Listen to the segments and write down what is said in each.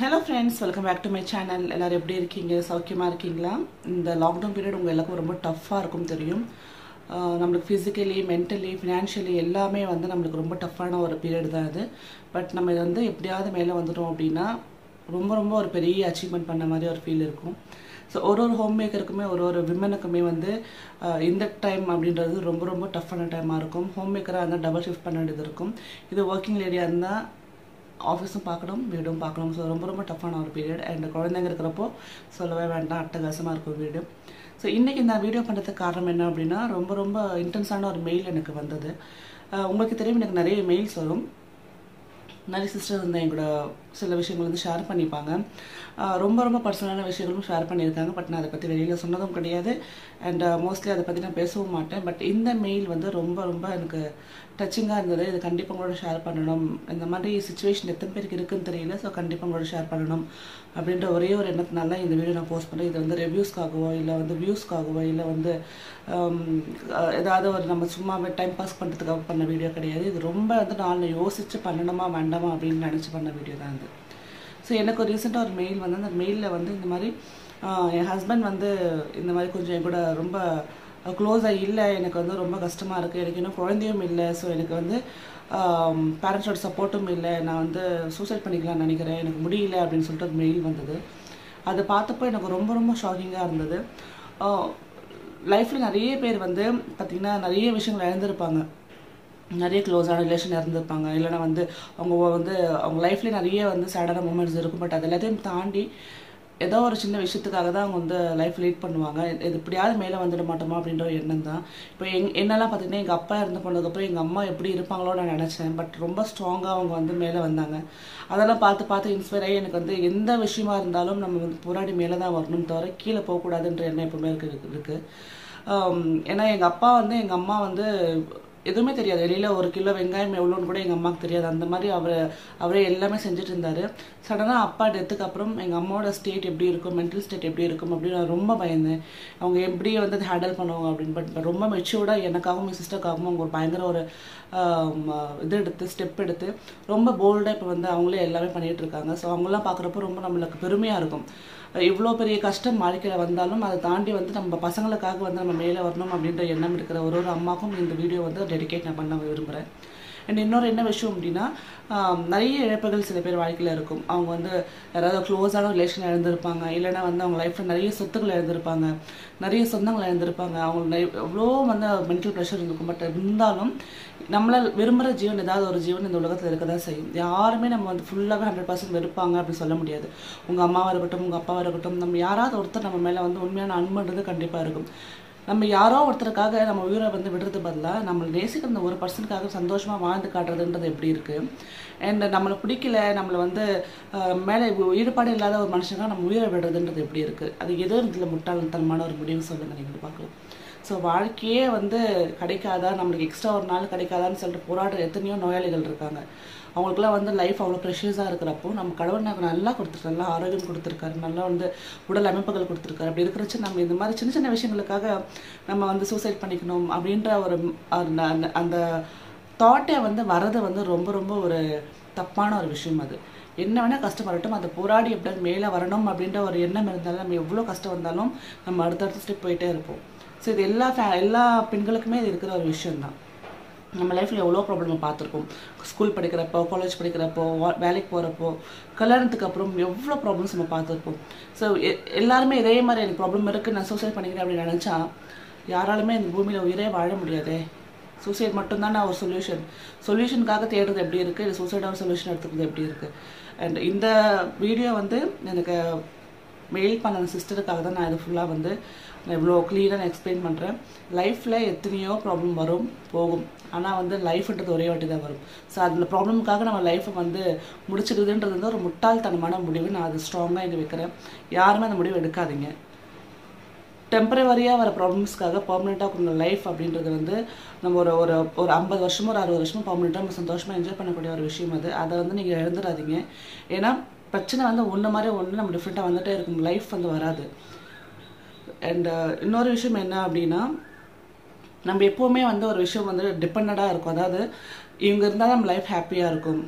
hello friends welcome back to my channel எல்லோரும் எப்படி இருக்கீங்க சௌக்கியமாக இருக்கீங்களா இந்த லாக்டவுன் பீரியட் உங்கள் எல்லாருக்கும் ரொம்ப டஃப்பாக இருக்கும் தெரியும் ஆஹ் நம்மளுக்கு ஃபிசிக்கலி மென்டலி ஃபினான்ஷியலி எல்லாமே வந்து நம்மளுக்கு ரொம்ப டஃப்பான ஒரு பீரியட் தான் அது பட் நம்ம இது வந்து எப்படியாவது மேலே வந்துட்டோம் அப்படின்னா ரொம்ப ரொம்ப ஒரு பெரிய அச்சீவ்மெண்ட் பண்ண மாதிரி ஒரு ஃபீல் இருக்கும் ஸோ ஒரு ஒரு ஹோம் மேக்கருக்குமே ஒரு ஒரு விமனுக்குமே வந்து ஆஹ் இந்த டைம் அப்படின்றது ரொம்ப ரொம்ப டஃப்பான டைமாக இருக்கும் ஹோம் மேக்கராக இருந்தால் டபுள் ஷிஃப்ட் பண்ண வேண்டியது இருக்கும் இது ஒர்க்கிங் லேடியாக இருந்தால் ஆஃபீஸும் பார்க்கணும் வீடும் பார்க்கணும் ஸோ ரொம்ப ரொம்ப டஃப்பான ஒரு பீரியட் அண்ட் குழந்தைங்க இருக்கிறப்போ சொல்லவே வேண்டாம் அட்டகாசமாக இருக்கும் வீடு ஸோ இன்றைக்கி நான் வீடியோ பண்ணுறதுக்கு காரணம் என்ன அப்படின்னா ரொம்ப ரொம்ப இன்டென்ஸான ஒரு மெயில் எனக்கு வந்தது அஹ் உங்களுக்கு தெரியும் எனக்கு நிறைய மெயில்ஸ் வரும் நிறைய சிஸ்டர் வந்து எங்களோட சில விஷயங்கள் வந்து ஷேர் பண்ணிப்பாங்க ஆஹ் ரொம்ப ரொம்ப பர்சனலான விஷயங்களும் ஷேர் பண்ணியிருக்காங்க பட் நான் அதை பற்றி வெளியில் சொன்னதும் கிடையாது அண்ட் மோஸ்ட்லி அதை பற்றி நான் பேசவும் மாட்டேன் பட் இந்த மெயில் வந்து ரொம்ப ரொம்ப எனக்கு டச்சிங்காக இருந்தது இது கண்டிப்பாக உங்களோட ஷேர் பண்ணணும் இந்த மாதிரி சுச்சுவேஷன் எத்தனை பேருக்கு இருக்குன்னு தெரியல ஸோ கண்டிப்பாக உங்களோட ஷேர் பண்ணணும் அப்படின்ற ஒரே ஒரு எண்ணத்தினால இந்த வீடியோ நான் போஸ்ட் பண்ணேன் இது வந்து ரிவ்யூஸ்க்காகவோ இல்லை வந்து வியூஸ்க்காகவோ இல்லை வந்து ஹம், அஹ் ஏதாவது ஒரு நம்ம சும்மா டைம் பாஸ் பண்ணுறதுக்காக பண்ண வீடியோ கிடையாது இது ரொம்ப வந்து நான் யோசித்து பண்ணணுமா வேண்டாமா அப்படின்னு நினச்சி பண்ண வீடியோ தான் இது ஸோ எனக்கு ஒரு ரீசெண்டாக ஒரு மெயில் வந்து அந்த மெயிலில் வந்து இந்த மாதிரி ஆஹ், என் ஹஸ்பண்ட் வந்து இந்த மாதிரி கொஞ்சம் என் கூட ரொம்ப க்ளோஸாக இல்லை எனக்கு வந்து ரொம்ப கஷ்டமாக இருக்குது எனக்கு இன்னும் குழந்தையும் இல்லை ஸோ எனக்கு வந்து பேரண்ட்ஸோட சப்போர்ட்டும் இல்லை நான் வந்து சூசைட் பண்ணிக்கலாம்னு நினைக்கிறேன் எனக்கு முடியல அப்படின்னு சொல்லிட்டு ஒரு மெயில் வந்தது அதை பார்த்தப்போ எனக்கு ரொம்ப ரொம்ப ஷாக்கிங்காக இருந்தது லைஃப்பில் நிறைய பேர் வந்து பார்த்திங்கன்னா நிறைய விஷயங்கள் இழந்திருப்பாங்க நிறைய க்ளோஸான ரிலேஷன் இருந்திருப்பாங்க இல்லைன்னா வந்து அவங்க வந்து அவங்க லைஃப்லேயே நிறைய வந்து சேடான மூமெண்ட்ஸ் இருக்கும் பட் அது எல்லாத்தையும் தாண்டி ஏதோ ஒரு சின்ன விஷயத்துக்காக தான் அவங்க வந்து லைஃப் லீட் பண்ணுவாங்க இது இப்படியாவது மேலே வந்துட மாட்டோமா அப்படின்ற ஒரு எண்ணம் தான் இப்போ எங் என்னெல்லாம் பார்த்தீங்கன்னா எங்கள் அப்பா இறந்து போனதுக்கப்புறம் எங்கள் அம்மா எப்படி இருப்பாங்களோ நான் நினச்சேன் பட் ரொம்ப ஸ்ட்ராங்காக அவங்க வந்து மேலே வந்தாங்க அதெல்லாம் பார்த்து பார்த்து இன்ஸ்பயர் ஆகி எனக்கு வந்து எந்த விஷயமா இருந்தாலும் நம்ம வந்து போராடி மேலே தான் வரணும் தவிர கீழே போகக்கூடாதுன்ற எண்ணம் எப்பவுமே இருக்கு இருக்கு ஆம், ஏன்னா எங்கள் அப்பா வந்து எங்கள் அம்மா வந்து எதுவுமே தெரியாது வெளியில் ஒரு கிலோ வெங்காயம் எவ்வளோன்னு கூட எங்கள் அம்மாவுக்கு தெரியாது அந்த மாதிரி அவர் அவரே எல்லாமே செஞ்சுட்டு இருந்தார் சடனாக அப்பா டெத்துக்கு அப்புறம் எங்கள் அம்மாவோட ஸ்டேட் எப்படி இருக்கும் மென்டல் ஸ்டேட் எப்படி இருக்கும் அப்படின்னு நான் ரொம்ப பயந்தேன் அவங்க எப்படி வந்து அதை ஹேண்டில் பண்ணுவாங்க அப்படின்னு பட் ரொம்ப மெச்சூர்டாக எனக்காகவும் என் சிஸ்டருக்காகவும் அவங்க ஒரு பயங்கர ஒரு ஆம், இது எடுத்து ஸ்டெப் எடுத்து ரொம்ப போல்டாக இப்போ வந்து அவங்களே எல்லாமே பண்ணிகிட்டு இருக்காங்க ஸோ அவங்களாம் பார்க்குறப்போ ரொம்ப நம்மளுக்கு பெருமையாக இருக்கும் இவ்வளோ பெரிய கஷ்டம் வாழ்க்கையில் வந்தாலும் அதை தாண்டி வந்து நம்ம பசங்களுக்காக வந்து நம்ம மேலே வரணும் அப்படின்ற எண்ணம் இருக்கிற ஒரு ஒரு அம்மாக்கும் இந்த வீடியோ வந்து டெடிகேட் நான் பண்ண விரும்புகிறேன் அண்ட் இன்னொரு என்ன விஷயம் அப்படின்னா ஆம், நிறைய இழப்புகள் சில பேர் வாழ்க்கையில் இருக்கும் அவங்க வந்து யாராவது க்ளோஸான ரிலேஷன் இழந்திருப்பாங்க இல்லைன்னா வந்து அவங்க லைஃப்பில் நிறைய சொத்துக்கள் இழந்திருப்பாங்க நிறைய சொந்தங்கள் இழந்திருப்பாங்க அவங்க நிறைய- எவ்வளோ வந்து மென்டல் ப்ரெஷர் இருக்கும் பட் இருந்தாலும் நம்மள விரும்புகிற ஜீவன் ஏதாவது ஒரு ஜீவன் இந்த உலகத்தில் இருக்க தான் செய்யும் யாருமே நம்ம வந்து ஃபுல்லாகவே ஹண்ட்ரட் பர்சன்ட் வெறுப்பாங்க அப்படின்னு சொல்ல முடியாது உங்கள் அம்மாவாக இருக்கட்டும் உங்கள் அப்பாவாக இருக்கட்டும் நம்ம யாராவது ஒருத்தர் நம்ம மேலே வந்து உண்மையான அன்புன்றது கண்டிப்பாக இருக்கும் நம்ம யாரோ ஒருத்தருக்காக நம்ம உயிரை வந்து விடுறது பதிலாக நம்மளை நேசிக்கிற அந்த ஒரு பர்சனுக்காக சந்தோஷமாக வாழ்ந்து காட்டுறதுன்றது எப்படி இருக்குது அண்ட் நம்மளை பிடிக்கல நம்மளை வந்து அஹ், மேலே ஈடுபாடு இல்லாத ஒரு மனுஷங்க நம்ம உயிரை விடுறதுன்றது எப்படி இருக்குது அது எதோ இதில் முட்டாள்தனமான ஒரு முடிவு சொல்லுங்கள் நீங்கள் பார்க்கலாம் ஸோ வாழ்க்கையே வந்து கிடைக்காதா நம்மளுக்கு எக்ஸ்ட்ரா ஒரு நாள் கிடைக்காதான்னு சொல்லிட்டு போராடுற எத்தனையோ நோயாளிகள் இருக்காங்க அவங்களுக்குலாம் வந்து லைஃப் அவ்வளோ ப்ரெஷியஸாக இருக்கிறப்போ நம்ம கடவுள் நமக்கு நல்லா கொடுத்துருக்காரு நல்லா ஆரோக்கியம் கொடுத்துருக்காரு நல்லா வந்து உடல் அமைப்புகள் கொடுத்துருக்காரு அப்படி இருக்கிறச்சு நம்ம இந்த மாதிரி சின்ன சின்ன விஷயங்களுக்காக நம்ம வந்து சூசைட் பண்ணிக்கணும் அப்படின்ற ஒரு அந்த- அந்த- அந்த தாட்டே வந்து வரது வந்து ரொம்ப ரொம்ப ஒரு தப்பான ஒரு விஷயம் அது என்ன வேணால் கஷ்டம் வரட்டும் அதை போராடி எப்படியாவது மேலே வரணும் அப்படின்ற ஒரு எண்ணம் இருந்தாலும் நம்ம எவ்வளோ கஷ்டம் வந்தாலும் நம்ம அடுத்தடுத்த ஸ்டெப் போயிட்டே இருப்போம் ஸோ இது எல்லா ஃபே எல்லா பெண்களுக்குமே இது இருக்கிற ஒரு விஷயம்தான் நம்ம லைஃப்பில் எவ்வளோ ப்ராப்ளம் பார்த்துருக்கோம் ஸ்கூல் படிக்கிறப்போ காலேஜ் படிக்கிறப்போ வா- வேலைக்கு போகிறப்போ கல்யாணத்துக்கு அப்புறம் எவ்வளோ ப்ராப்ளம்ஸ் நம்ம பார்த்துருப்போம் ஸோ எல்லாருமே இதே மாதிரி எனக்கு ப்ராப்ளம் இருக்குது நான் சூசைட் பண்ணிக்கிறேன் அப்படின்னு நினச்சா யாராலுமே இந்த பூமியில் உயிரே வாழ முடியாதே சூசைட் மட்டும்தான் ஒரு சொல்யூஷன் சொல்யூஷனுக்காக தேடுறது எப்படி இருக்குது இல்லை சூசைடாக சொல்யூஷன் எடுத்துக்கிறது எப்படி இருக்குது அண்ட் இந்த வீடியோ வந்து எனக்கு மெயில் பண்ண சிஸ்டருக்காக தான் நான் இது ஃபுல்லாக வந்து நான் இவ்வளோ க்ளீனாக எக்ஸ்பிளைன் பண்ணுறேன் லைஃப்பில் எத்தனையோ ப்ராப்ளம் வரும் போகும் ஆனால் வந்து லைஃப்ன்றது ஒரே வாட்டி தான் வரும் ஸோ அந்த ப்ராப்ளமுக்காக நம்ம லைஃப்பை வந்து முடிச்சுக்கிறதுன்றது வந்து ஒரு முட்டாள்தனமான முடிவு நான் அது ஸ்ட்ராங்காக இங்கே வைக்கிறேன் யாருமே அந்த முடிவு எடுக்காதீங்க டெம்பரவரியாக வர ப்ராப்ளம்ஸ்க்காக பர்மனெண்ட்டாக உங்கள் லைஃப் அப்படின்றது வந்து நம்ம ஒரு ஒரு ஒரு ஐம்பது வருஷமோ ஒரு அறுபது வருஷமோ பர்மனெண்ட்டாக நம்ம சந்தோஷமாக என்ஜாய் பண்ணக்கூடிய ஒரு விஷயம் அது அதை வந்து நீங்கள் இழந்துடாதீங்க ஏன்னா பிரச்சனை வந்து ஒன்று மாதிரி ஒன்று நம்ம டிஃப்ரெண்ட்டாக வந்துட்டே இருக்கும் லைஃப் வந்து வராது அண்ட் இன்னொரு விஷயம் என்ன அப்படின்னா நம்ம எப்போவுமே வந்து ஒரு விஷயம் வந்து டிபெண்டடாக இருக்கும் அதாவது இவங்க இருந்தால் நம்ம லைஃப் ஹாப்பியாக இருக்கும்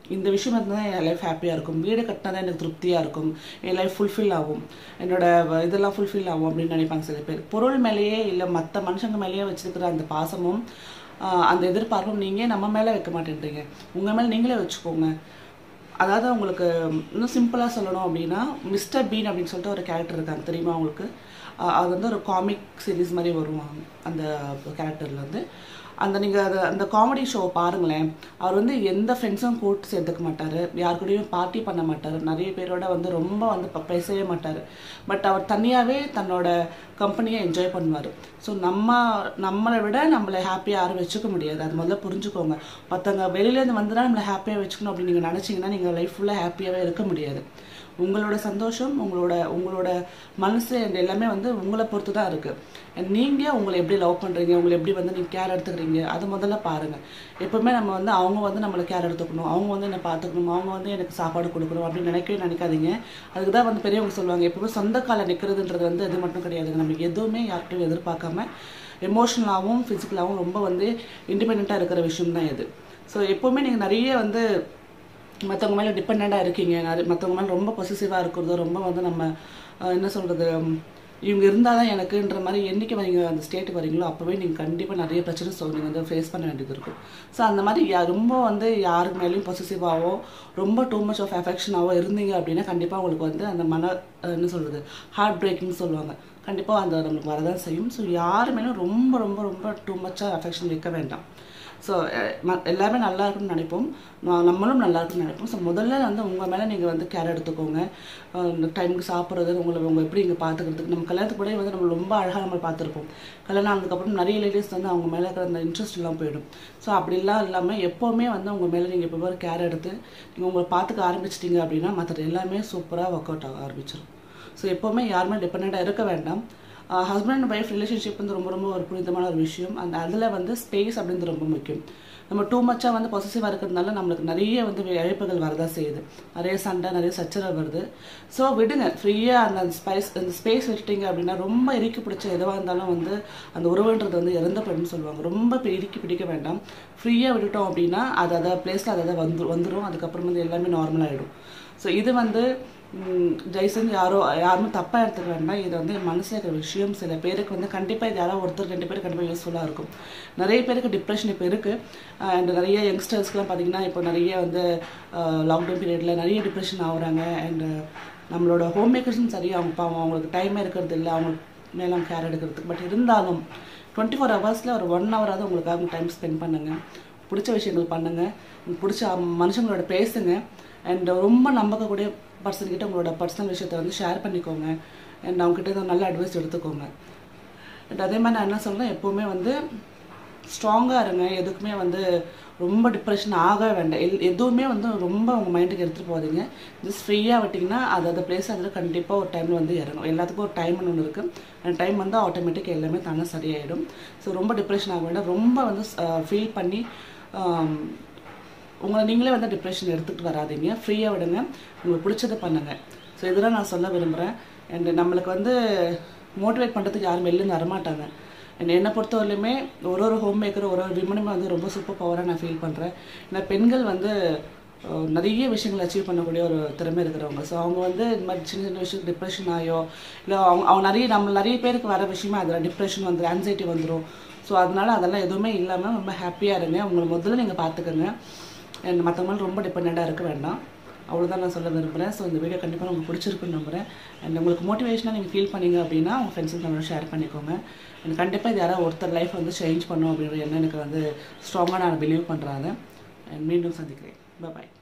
இந்த விஷயம் இருந்தால் என் லைஃப் ஹாப்பியாக இருக்கும் வீடு கட்டினா தான் எனக்கு திருப்தியாக இருக்கும் என் லைஃப் ஃபுல்ஃபில் ஆகும் என்னோட வ- இதெல்லாம் ஃபுல்ஃபில் ஆகும் அப்படின்னு நினைப்பாங்க சில பேர் பொருள் மேலேயே இல்லை மற்ற மனுஷங்க மேலேயே வச்சிருக்கிற அந்த பாசமும் ஆஹ், அந்த எதிர்பார்ப்பும் நீங்கள் நம்ம மேலே வைக்க மாட்டேன்றீங்க உங்கள் மேலே நீங்களே வச்சுக்கோங்க அதாவது உங்களுக்கு இன்னும் சிம்பிளாக சொல்லணும் அப்படின்னா மிஸ்டர் பீன் அப்படின்னு சொல்லிட்டு ஒரு கேரக்டர் இருக்காங்க தெரியுமா உங்களுக்கு அஹ் அது வந்து ஒரு காமிக் சீரிஸ் மாதிரி வருவாங்க அந்த கேரக்டரில் வந்து அந்த நீங்கள் அது அந்த காமெடி ஷோ பாருங்களேன் அவர் வந்து எந்த ஃப்ரெண்ட்ஸும் கூட்டு சேர்த்துக்க மாட்டார் யார் கூடயும் பார்ட்டி பண்ண மாட்டார் நிறைய பேரோட வந்து ரொம்ப வந்து ப- பேசவே மாட்டார் பட் அவர் தனியாகவே தன்னோட கம்பெனியை என்ஜாய் பண்ணுவார் ஸோ நம்ம நம்மளை விட நம்மளை ஹாப்பியாக யாரும் வச்சுக்க முடியாது அது முதல்ல புரிஞ்சுக்கோங்க மற்றவங்க வெளியிலேருந்து வந்து தான் நம்மளை ஹாப்பியாக வச்சுக்கணும் அப்படின்னு நீங்கள் நினச்சிங்கன்னா நீங்கள் லைஃப் ஃபுல்லாக ஹாப்பியாகவே இருக்க முடியாது உங்களோட சந்தோஷம் உங்களோட உங்களோட மனசு and எல்லாமே வந்து உங்களை பொறுத்து தான் இருக்குது நீங்கள் உங்களை எப்படி லவ் பண்ணுறீங்க உங்களை எப்படி வந்து நீங்கள் கேர் எடுத்துக்கிறீங்க அது முதல்ல பாருங்கள் எப்பவுமே நம்ம வந்து அவங்க வந்து நம்மளை கேர் எடுத்துக்கணும் அவங்க வந்து என்னை பார்த்துக்கணும் அவங்க வந்து எனக்கு சாப்பாடு கொடுக்கணும் அப்படின்னு நினைக்கவே நினைக்காதீங்க அதுக்கு தான் வந்து பெரியவங்க சொல்லுவாங்க எப்பவுமே சொந்த கால நிற்கிறதுன்றது வந்து அது மட்டும் கிடையாது நம்ம எதுவுமே யார்கிட்டையும் எதிர்பார்க்காம எமோஷ்னலாகவும் ஃபிசிக்கலாகவும் ரொம்ப வந்து இண்டிபெண்ட்டாக இருக்கிற விஷயம் தான் இது ஸோ எப்போவுமே நீங்கள் நிறைய வந்து மற்றவங்க மேலே டிபெண்ட்டாக இருக்கீங்க நிறைய மற்றவங்க மேலே ரொம்ப பொசிசிவாக இருக்கிறது ரொம்ப வந்து நம்ம அஹ், என்ன சொல்கிறது இவங்க இருந்தால் தான் எனக்குன்ற மாதிரி என்னைக்கு நீங்கள் அந்த ஸ்டேட்டுக்கு வரீங்களோ அப்போவே நீங்கள் கண்டிப்பாக நிறைய பிரச்சனை சொல் நீங்கள் வந்து ஃபேஸ் பண்ண வேண்டியது இருக்கும் ஸோ அந்த மாதிரி யா- ரொம்ப வந்து யாருக்கு மேலேயும் பொசிசிவாகவோ ரொம்ப டூ மச் ஆஃப் அஃபெக்ஷனாகவோ இருந்தீங்க அப்படின்னா கண்டிப்பாக உங்களுக்கு வந்து அந்த மன அஹ், என்ன சொல்கிறது ஹார்ட் பிரேக்கிங் சொல்லுவாங்க கண்டிப்பாக அந்த நம்மளுக்கு வரதான் செய்யும் ஸோ யார் மேலும் ரொம்ப ரொம்ப ரொம்ப டூ மச்சாக அஃபெக்ஷன் வைக்க வேண்டாம் ஸோ எல்லாருமே நல்லா இருக்கும்னு நினைப்போம் நா- நம்மளும் நல்லா இருக்கும்னு நினைப்போம் ஸோ முதல்ல வந்து உங்கள் மேலே நீங்கள் வந்து கேர் எடுத்துக்கோங்க டைமுக்கு சாப்பிட்றது உங்களை உங்களை எப்படி இங்கே பார்த்துக்கிறதுக்கு நம்ம கல்யாணத்துக்கு கூட வந்து நம்ம ரொம்ப அழகாக நம்ம பார்த்துருப்போம் கல்யாணம் ஆனதுக்கப்புறம் நிறைய லேடிஸ் வந்து அவங்க மேலே இருக்கிற அந்த இன்ட்ரெஸ்ட் எல்லாம் போயிடும் ஸோ அப்படிலாம் இல்லாமல் எப்போவுமே வந்து உங்கள் மேலே நீங்கள் இப்போ ஒரு கேர் எடுத்து நீங்கள் உங்களை பார்த்துக்க ஆரம்பிச்சிட்டிங்க அப்படின்னா மற்றது எல்லாமே சூப்பராக ஒர்க் அவுட் ஆக ஆரம்பிச்சிடும் ஸோ எப்போவுமே யாருமே டிபெண்ட்டாக இருக்க வேண்டாம் ஹஸ்பண்ட் அண்ட் ஒய்ஃப் ரிலேஷன்ஷிப் வந்து ரொம்ப ரொம்ப ஒரு புனிதமான ஒரு விஷயம் அந்த அதில் வந்து ஸ்பேஸ் அப்படின்றது ரொம்ப முக்கியம் நம்ம டூ மச்சாக வந்து பொசிசிவாக இருக்கிறதுனால நம்மளுக்கு நிறைய வந்து இழப்புகள் வரதா செய்யுது நிறைய சண்டை நிறைய சச்சரவு வருது ஸோ விடுங்க ஃப்ரீயாக அந்த ஸ்பைஸ் அந்த ஸ்பேஸ் விட்டுட்டீங்க அப்படின்னா ரொம்ப இறுக்கி பிடிச்ச எதுவாக இருந்தாலும் வந்து அந்த உறவுன்றது வந்து இறந்த போயிடும்னு சொல்லுவாங்க ரொம்ப இப்ப இறுக்கி பிடிக்க வேண்டாம் ஃப்ரீயாக விட்டுட்டோம் அப்படின்னா அது அதை பிளேஸில் அதை அதை வந்து வந்துடும் அதுக்கப்புறம் வந்து எல்லாமே நார்மல் ஆகிடும் ஸோ இது வந்து ம், தயவுசெஞ்சு யாரோ யாருமே தப்பாக எடுத்துக்க வேண்டாம் இது வந்து மனசில் இருக்கிற விஷயம் சில பேருக்கு வந்து கண்டிப்பாக இது யாராவது ஒருத்தர் ரெண்டு பேருக்கு கண்டிப்பாக யூஸ்ஃபுல்லாக இருக்கும் நிறைய பேருக்கு டிப்ரெஷன் இப்போ இருக்குது அண்ட் நிறைய யங்ஸ்டர்ஸ்க்குலாம் பார்த்தீங்கன்னா இப்போ நிறைய வந்து லாக்டவுன் பீரியடில் நிறைய டிப்ரெஷன் ஆகுறாங்க அண்டு நம்மளோட ஹோம் மேக்கர்ஸும் சரி அவங்க பாவம் அவங்களுக்கு டைமே இருக்கிறது இல்லை அவங்க மேலே அவங்க கேர் எடுக்கிறதுக்கு பட் இருந்தாலும் டுவெண்ட்டி ஃபோர் ஹவர்ஸில் ஒரு ஒன் ஹவராவது உங்களுக்காக டைம் ஸ்பெண்ட் பண்ணுங்கள் பிடிச்ச விஷயங்கள் பண்ணுங்கள் உங்களுக்கு பிடிச்ச மனுஷங்களோட பேசுங்க அண்ட் ரொம்ப நம்பக்கூடிய பர்சன் கிட்ட உங்களோட பர்சனல் விஷயத்தை வந்து ஷேர் பண்ணிக்கோங்க அண்ட் அவங்ககிட்ட இருந்து நல்ல அட்வைஸ் எடுத்துக்கோங்க அண்ட் அதே மாதிரி நான் என்ன சொல்றேன் எப்போவுமே வந்து ஸ்ட்ராங்காக இருங்க எதுக்குமே வந்து ரொம்ப டிப்ரெஷன் ஆக வேண்டாம் எல் எதுவுமே வந்து ரொம்ப உங்கள் மைண்டுக்கு எடுத்துகிட்டு போகாதீங்க ஜஸ்ட் ஃப்ரீயாக விட்டிங்கன்னா அது அந்த பிளேஸ் அதில் கண்டிப்பாக ஒரு டைமில் வந்து இறங்கும் எல்லாத்துக்கும் ஒரு டைம்னு ஒன்று இருக்குது அந்த டைம் வந்து ஆட்டோமேட்டிக் எல்லாமே தானே சரியாயிடும் ஸோ ரொம்ப டிப்ரெஷன் ஆக வேண்டாம் ரொம்ப வந்து ஃபீல் பண்ணி ஆம், உங்களை நீங்களே வந்து டிப்ரெஷன் எடுத்துகிட்டு வராதீங்க ஃப்ரீயாக விடுங்க உங்களுக்கு பிடிச்சதை பண்ணுங்க ஸோ இதெல்லாம் நான் சொல்ல விரும்புகிறேன் அண்ட் நம்மளுக்கு வந்து மோட்டிவேட் பண்ணுறதுக்கு யாரும் வெளிலேருந்து வரமாட்டாங்க அண்ட் என்னை பொறுத்தவரையிலுமே ஒரு ஒரு ஹோம் மேக்கரும் ஒரு ஒரு விமனுமே வந்து ரொம்ப சூப்பர் பவராக நான் ஃபீல் பண்ணுறேன் ஏன்னா பெண்கள் வந்து அஹ், நிறைய விஷயங்கள் அச்சீவ் பண்ணக்கூடிய ஒரு திறமை இருக்கிறவங்க ஸோ அவங்க வந்து இந்த மாதிரி சின்ன சின்ன விஷயம் டிப்ரெஷன் ஆயோ இல்லை அவங்க அவங்க நிறைய நம்ம நிறைய பேருக்கு வர விஷயமா அதில் டிப்ரெஷன் வந்துடும் ஆன்சைட்டி வந்துடும் ஸோ அதனால அதெல்லாம் எதுவுமே இல்லாமல் ரொம்ப ஹாப்பியாக இருங்க உங்களை முதல்ல நீங்கள் பார்த்துக்கோங்க அண்ட் மற்றவங்களும் ரொம்ப டிபெண்ட்டாக இருக்க வேண்டாம் அவ்வளோதான் நான் சொல்ல விரும்புகிறேன் ஸோ இந்த வீடியோ கண்டிப்பாக உங்களுக்கு பிடிச்சிருக்குன்னு நம்புகிறேன் அண்ட் உங்களுக்கு மோட்டிவேஷனாக நீங்கள் ஃபீல் பண்ணீங்க அப்படின்னா உங்கள் ஃப்ரெண்ட்ஸுக்கு நம்மளோட ஷேர் பண்ணிக்கோங்க எனக்கு கண்டிப்பாக இது யாராவது ஒருத்தர் லைஃப் வந்து சேஞ்ச் பண்ணும் அப்படின்ற எண்ணம் எனக்கு வந்து ஸ்ட்ராங்காக நான் பிலீவ் பண்ணுறாங்க அண்ட் மீண்டும் சந்திக்கிறேன் பாய்